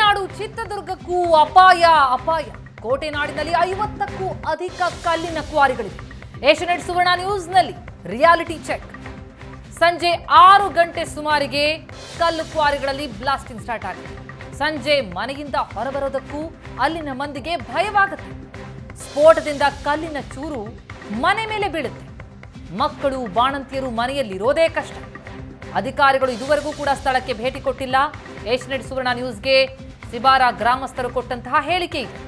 ಕೋಟೆನಾಡು ಚಿತ್ರದುರ್ಗಕ್ಕೂ ಅಪಾಯ ಅಪಾಯ ಕೋಟೆನಾಡಿನಲ್ಲಿ ಐವತ್ತಕ್ಕೂ ಅಧಿಕ ಕಲ್ಲಿನ ಕ್ವಾರಿಗಳಿವೆ ಏಷ್ಯಾನೆಟ್ ಸುವರ್ಣ ನ್ಯೂಸ್ನಲ್ಲಿ ರಿಯಾಲಿಟಿ ಚೆಕ್ ಸಂಜೆ ಆರು ಗಂಟೆ ಸುಮಾರಿಗೆ ಕಲ್ಲು ಕ್ವಾರಿಗಳಲ್ಲಿ ಬ್ಲಾಸ್ಟಿಂಗ್ ಸ್ಟಾರ್ಟ್ ಆಗಿದೆ ಸಂಜೆ ಮನೆಯಿಂದ ಹೊರಬರೋದಕ್ಕೂ ಅಲ್ಲಿನ ಮಂದಿಗೆ ಭಯವಾಗುತ್ತೆ ಸ್ಫೋಟದಿಂದ ಕಲ್ಲಿನ ಚೂರು ಮನೆ ಮೇಲೆ ಬೀಳುತ್ತೆ ಮಕ್ಕಳು ಬಾಣಂತಿಯರು ಮನೆಯಲ್ಲಿರೋದೇ ಕಷ್ಟ ಅಧಿಕಾರಿಗಳು ಇದುವರೆಗೂ ಕೂಡ ಸ್ಥಳಕ್ಕೆ ಭೇಟಿ ಕೊಟ್ಟಿಲ್ಲ ಏಷ್ಯಾನೆಟ್ ಸುವರ್ಣ ನ್ಯೂಸ್ಗೆ ಸಿಬಾರ ಗ್ರಾಮಸ್ಥರು ಕೊಟ್ಟಂತಹ ಹೇಳಿಕೆ ಇದೆ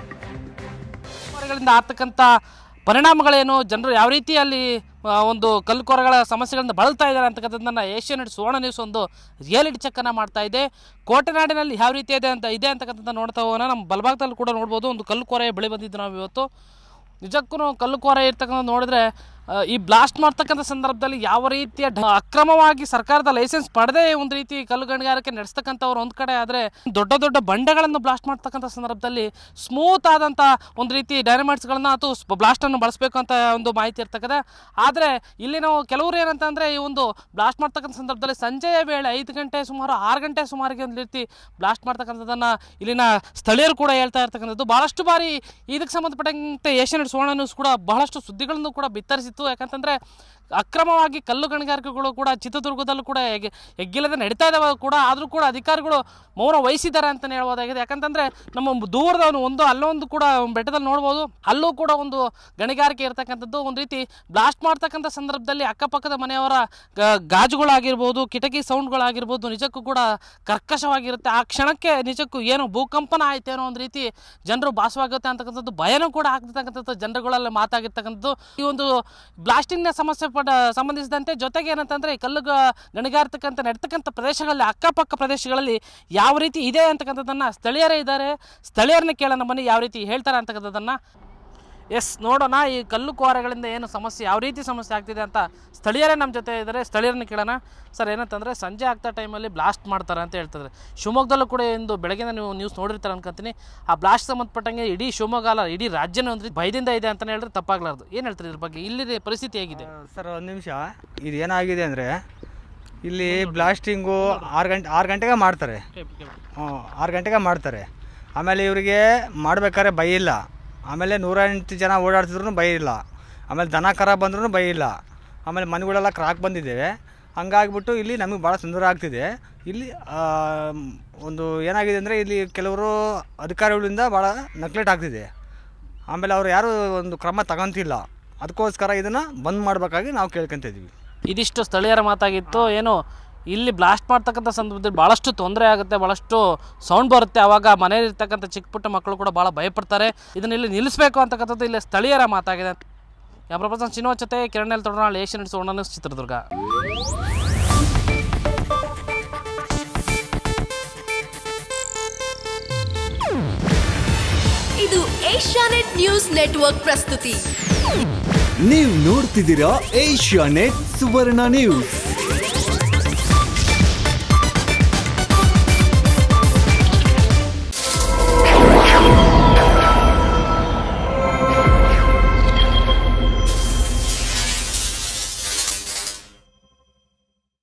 ಗಳಿಂದ ಆಗ್ತಕ್ಕಂಥ ಪರಿಣಾಮಗಳೇನು ಜನರು ಯಾವ ರೀತಿ ಅಲ್ಲಿ ಆ, ಒಂದು ಕಲ್ಲುಕೋರಗಳ ಸಮಸ್ಯೆಗಳಿಂದ ಬಳಲ್ತಾ ಇದ್ದಾರೆ ಅಂತಕ್ಕಂಥದ್ದನ್ನು ಏಷ್ಯಾನೆಟ್ ಸುವರ್ಣ ನ್ಯೂಸ್ ಒಂದು ರಿಯಾಲಿಟಿ ಚೆಕ್ಕನ್ನು ಮಾಡ್ತಾ ಇದೆ ಕೋಟೆನಾಡಿನಲ್ಲಿ ಯಾವ ರೀತಿ ಇದೆ ಅಂತ ಇದೆ ಅಂತಕ್ಕಂಥದ್ದು ನೋಡ್ತಾ ಹೋಗೋಣ ನಮ್ಮ ಬಲಭಾಗದಲ್ಲಿ ಕೂಡ ನೋಡ್ಬೋದು ಒಂದು ಕಲ್ಲುಕೋರೆ ಬೆಳೆ ಬಂದಿದ್ದು ನಾವು ಇವತ್ತು ನಿಜಕ್ಕೂ ಕಲ್ಲುಕೋರೆ ಇರ್ತಕ್ಕಂಥ ನೋಡಿದ್ರೆ ಆ, ಈ ಬ್ಲಾಸ್ಟ್ ಮಾಡ್ತಕ್ಕಂಥ ಸಂದರ್ಭದಲ್ಲಿ ಯಾವ ರೀತಿಯ ಢ- ಅಕ್ರಮವಾಗಿ ಸರ್ಕಾರದ ಲೈಸೆನ್ಸ್ ಪಡೆದೇ ಒಂದು ರೀತಿ ಕಲ್ಲು ಗಣಿಗಾರಿಕೆ ನಡೆಸ್ತಕ್ಕಂಥವ್ರು ಒಂದು ಕಡೆ ಆದರೆ ದೊಡ್ಡ ದೊಡ್ಡ ಬಂಡೆಗಳನ್ನು ಬ್ಲಾಸ್ಟ್ ಮಾಡ್ತಕ್ಕಂಥ ಸಂದರ್ಭದಲ್ಲಿ ಸ್ಮೂತ್ ಆದಂಥ ಒಂದು ರೀತಿ ಡೈನಮೈಟ್ಸ್ಗಳನ್ನ ಅಥವಾ ಬ್ಲಾಸ್ಟನ್ನು ಬಳಸಬೇಕು ಅಂತ ಒಂದು ಮಾಹಿತಿ ಇರ್ತಕ್ಕಂಥ ಆದರೆ ಇಲ್ಲಿ ನಾವು ಕೆಲವರು ಏನಂತಂದರೆ ಈ ಒಂದು ಬ್ಲಾಸ್ಟ್ ಮಾಡ್ತಕ್ಕಂಥ ಸಂದರ್ಭದಲ್ಲಿ ಸಂಜೆಯ ವೇಳೆ ಐದು ಗಂಟೆ ಸುಮಾರು ಆರು ಗಂಟೆ ಸುಮಾರಿಗೆ ಒಂದು ರೀತಿ ಬ್ಲಾಸ್ಟ್ ಮಾಡ್ತಕ್ಕಂಥದ್ದನ್ನು ಇಲ್ಲಿನ ಸ್ಥಳೀಯರು ಕೂಡ ಹೇಳ್ತಾ ಇರ್ತಕ್ಕಂಥದ್ದು ಭಾಳಷ್ಟು ಬಾರಿ ಇದಕ್ಕೆ ಸಂಬಂಧಪಟ್ಟಂತೆ ಏಷ್ಯಾನೆಟ್ ಸುವರ್ಣ ನ್ಯೂಸ್ ಕೂಡ ಬಹಳಷ್ಟು ಸುದ್ದಿಗಳನ್ನು ಕೂಡ ಬಿತ್ತರಿಸಿತ್ತು ಯಾಕಂತಂದರೆ ಅಕ್ರಮವಾಗಿ ಕಲ್ಲು ಗಣಿಗಾರಿಕೆಗಳು ಕೂಡ ಚಿತ್ರದುರ್ಗದಲ್ಲೂ ಕೂಡ ಹೆಗ್ ಹೆಗ್ಗಿಲ್ಲದೆ ನಡೀತಾ ಇದ್ದಾವೆ ಕೂಡ ಆದರೂ ಕೂಡ ಅಧಿಕಾರಿಗಳು ಮೌನ ವಹಿಸಿದ್ದಾರೆ ಅಂತಲೇ ಹೇಳ್ಬೋದಾಗಿದೆ ಯಾಕಂತಂದರೆ ನಮ್ಮ ದೂರದವನು ಒಂದು ಅಲ್ಲೊಂದು ಕೂಡ ಬೆಟ್ಟದಲ್ಲಿ ನೋಡ್ಬೋದು ಅಲ್ಲೂ ಕೂಡ ಒಂದು ಗಣಿಗಾರಿಕೆ ಇರ್ತಕ್ಕಂಥದ್ದು ಒಂದು ರೀತಿ ಬ್ಲಾಸ್ಟ್ ಮಾಡ್ತಕ್ಕಂಥ ಸಂದರ್ಭದಲ್ಲಿ ಅಕ್ಕಪಕ್ಕದ ಮನೆಯವರ ಗ- ಗಾಜುಗಳಾಗಿರ್ಬೋದು ಕಿಟಕಿ ಸೌಂಡ್ಗಳಾಗಿರ್ಬೋದು ನಿಜಕ್ಕೂ ಕೂಡ ಕರ್ಕಶವಾಗಿರುತ್ತೆ ಆ ಕ್ಷಣಕ್ಕೆ ನಿಜಕ್ಕೂ ಏನು ಭೂಕಂಪನ ಆಯ್ತೇನೋ ಒಂದು ರೀತಿ ಜನರು ಭಾಸವಾಗುತ್ತೆ ಅಂತಕ್ಕಂಥದ್ದು ಭಯನೂ ಕೂಡ ಆಗ್ತಕ್ಕಂಥದ್ದು ಜನರುಗಳಲ್ಲಿ ಮಾತಾಗಿರ್ತಕ್ಕಂಥದ್ದು ಈ ಒಂದು ಬ್ಲಾಸ್ಟಿಂಗ್ನ ಸಮಸ್ಯೆ ಪಡ ಸಂಬಂಧಿಸಿದಂತೆ ಜೊತೆಗೆ ಏನಂತಂದರೆ ಈ ಕಲ್ಲು ಗ- ಗಣಿಗಾರ್ತಕ್ಕಂಥ ನಡ್ತಕ್ಕಂಥ ಪ್ರದೇಶಗಳಲ್ಲಿ ಅಕ್ಕಪಕ್ಕ ಪ್ರದೇಶಗಳಲ್ಲಿ ಯಾವ ರೀತಿ ಇದೆ ಅಂತಕ್ಕಂಥದ್ದನ್ನು ಸ್ಥಳೀಯರೇ ಇದ್ದಾರೆ ಸ್ಥಳೀಯರನ್ನ ಕೇಳೋಣ ಬನ್ನಿ ಯಾವ ರೀತಿ ಹೇಳ್ತಾರೆ ಅಂತಕ್ಕಂಥದ್ದನ್ನು ಎಸ್ ನೋಡೋಣ ಈ ಕಲ್ಲು ಕ್ವಾರೆಗಳಿಂದ ಏನು ಸಮಸ್ಯೆ ಯಾವ ರೀತಿ ಸಮಸ್ಯೆ ಆಗ್ತಿದೆ ಅಂತ ಸ್ಥಳೀಯರೇ ನಮ್ಮ ಜೊತೆ ಇದ್ದಾರೆ ಸ್ಥಳೀಯರನ್ನ ಕೇಳೋಣ ಸರ್ ಏನಂತಂದರೆ ಸಂಜೆ ಆಗ್ತಾ ಟೈಮಲ್ಲಿ ಬ್ಲಾಸ್ಟ್ ಮಾಡ್ತಾರೆ ಅಂತ ಹೇಳ್ತಿದ್ದಾರೆ ಶಿವಮೊಗ್ಗದಲ್ಲೂ ಕೂಡ ಇಂದು ಬೆಳಗಿನ ನೀವು ನ್ಯೂಸ್ ನೋಡಿರ್ತಾರೆ ಅನ್ಕೊಂತೀನಿ ಆ ಬ್ಲಾಸ್ಟ್ ಸಂಬಂಧಪಟ್ಟಂಗೆ ಇಡೀ ಶಿವಮೊಗ್ಗ ಅಲ್ಲ ಇಡೀ ರಾಜ್ಯನೇ ಒಂದು ರೀತಿ ಭಯದಿಂದ ಇದೆ ಅಂತಲೇ ಹೇಳಿದ್ರೆ ತಪ್ಪಾಗ್ಲಾರ್ದು ಏನು ಹೇಳ್ತಾರೆ ಇದ್ರ ಬಗ್ಗೆ ಇಲ್ಲಿ ಪರಿಸ್ಥಿತಿ ಹೇಗಿದೆ ಸರ್ ಒಂದು ನಿಮಿಷ ಇದು ಏನಾಗಿದೆ ಅಂದರೆ ಇಲ್ಲಿ ಬ್ಲಾಸ್ಟಿಂಗು ಆರು ಗಂಟೆ ಆರು ಗಂಟೆಗೆ ಮಾಡ್ತಾರೆ ಹ್ಞೂ ಆರು ಗಂಟೆಗೆ ಮಾಡ್ತಾರೆ ಆಮೇಲೆ ಇವರಿಗೆ ಮಾಡ್ಬೇಕಾದ್ರೆ ಭಯ ಇಲ್ಲ ಆಮೇಲೆ ನೂರ ಎಂಟು ಜನ ಓಡಾಡ್ತಿದ್ರು ಭಯ ಇಲ್ಲ ಆಮೇಲೆ ದನ ಕರ ಬಂದ್ರೂ ಭಯ ಇಲ್ಲ ಆಮೇಲೆ ಮನೆಗಳೆಲ್ಲ ಕ್ರಾಕ್ ಬಂದಿದ್ದೇವೆ ಹಂಗಾಗ್ಬಿಟ್ಟು ಇಲ್ಲಿ ನಮಗೆ ಭಾಳ ತೊಂದರೆ ಆಗ್ತಿದೆ ಇಲ್ಲಿ ಆ, ಒಂದು ಏನಾಗಿದೆ ಅಂದರೆ ಇಲ್ಲಿ ಕೆಲವರು ಅಧಿಕಾರಿಗಳಿಂದ ಭಾಳ ನೆಗ್ಲೆಕ್ಟ್ ಆಗ್ತಿದೆ ಆಮೇಲೆ ಅವ್ರು ಯಾರೂ ಒಂದು ಕ್ರಮ ತಗೊಂತಿಲ್ಲ ಅದಕ್ಕೋಸ್ಕರ ಇದನ್ನು ಬಂದ್ ಮಾಡಬೇಕಾಗಿ ನಾವು ಕೇಳ್ಕೊಂತಿದ್ವಿ ಇದಿಷ್ಟು ಸ್ಥಳೀಯರ ಮಾತಾಗಿತ್ತು ಏನು ಇಲ್ಲಿ ಬ್ಲಾಸ್ಟ್ ಮಾಡ್ತಕ್ಕಂಥ ಸಂದರ್ಭದಲ್ಲಿ ಭಾಳಷ್ಟು ತೊಂದರೆ ಆಗುತ್ತೆ ಭಾಳಷ್ಟು ಸೌಂಡ್ ಬರುತ್ತೆ ಆವಾಗ ಮನೆಯಲ್ಲಿರ್ತಕ್ಕಂಥ ಚಿಕ್ಕ ಪುಟ್ಟ ಮಕ್ಕಳು ಕೂಡ ಭಾಳ ಭಯಪಡ್ತಾರೆ ಇದನ್ನ ಇಲ್ಲಿ ನಿಲ್ಲಿಸಬೇಕು ಅಂತಕ್ಕಂಥದ್ದು ಇಲ್ಲಿ ಸ್ಥಳೀಯರ ಮಾತಾಗಿದೆ ಕ್ಯಾಮ್ರಾ ಪರ್ಸನ್ ಚಿನ್ನೋ ಜೊತೆ ಕಿರಣ್ ಎಲ್ ತೊಡನಾಳ್ ಏಷ್ಯನ್ ಸುವರ್ಣ ನ್ಯೂಸ್ ಚಿತ್ರದುರ್ಗ ಇದು ಏಷ್ಯಾನೆಟ್ ನ್ಯೂಸ್ ನೆಟ್ವರ್ಕ್ ಪ್ರಸ್ತುತಿ ನೀವು ನೋಡ್ತಿದ್ದೀರಾ ಏಷ್ಯಾ ನೆಟ್ ಸುವರ್ಣ ನ್ಯೂಸ್